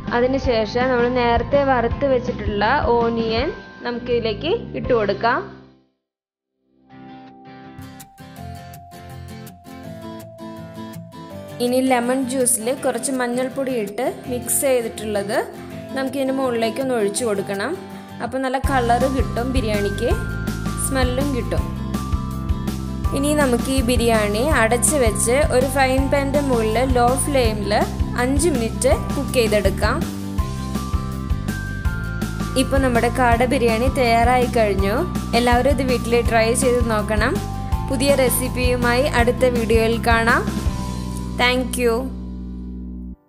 അതിനുശേഷം നമ്മൾ നേരത്തെ വറുത്ത് വെച്ചിട്ടുള്ള ഓനിയൻ നമുക്ക് ഇതിലേക്ക് ഇട്ട് കൊടുക്കാം ഇനി ലെമൺ ജ്യൂസിൽ കുറച്ച് മഞ്ഞൾപ്പൊടി ഇട്ട് മിക്സ് ചെയ്തിട്ടുള്ളത് നമുക്കിതിന് മുകളിലേക്ക് ഒന്ന് ഒഴിച്ചു കൊടുക്കണം അപ്പോൾ നല്ല കളറ് കിട്ടും ബിരിയാണിക്ക് സ്മെല്ലും കിട്ടും ഇനി നമുക്ക് ഈ ബിരിയാണി അടച്ച് വെച്ച് ഒരു ഫ്രൈൻ പാൻ്റെ മുകളിൽ ലോ ഫ്ലെയിമിൽ അഞ്ച് മിനിറ്റ് കുക്ക് ചെയ്തെടുക്കാം ഇപ്പോൾ നമ്മുടെ കാട ബിരിയാണി തയ്യാറായി കഴിഞ്ഞു എല്ലാവരും ഇത് വീട്ടിൽ ട്രൈ ചെയ്ത് നോക്കണം പുതിയ റെസിപ്പിയുമായി അടുത്ത വീഡിയോയിൽ കാണാം താങ്ക്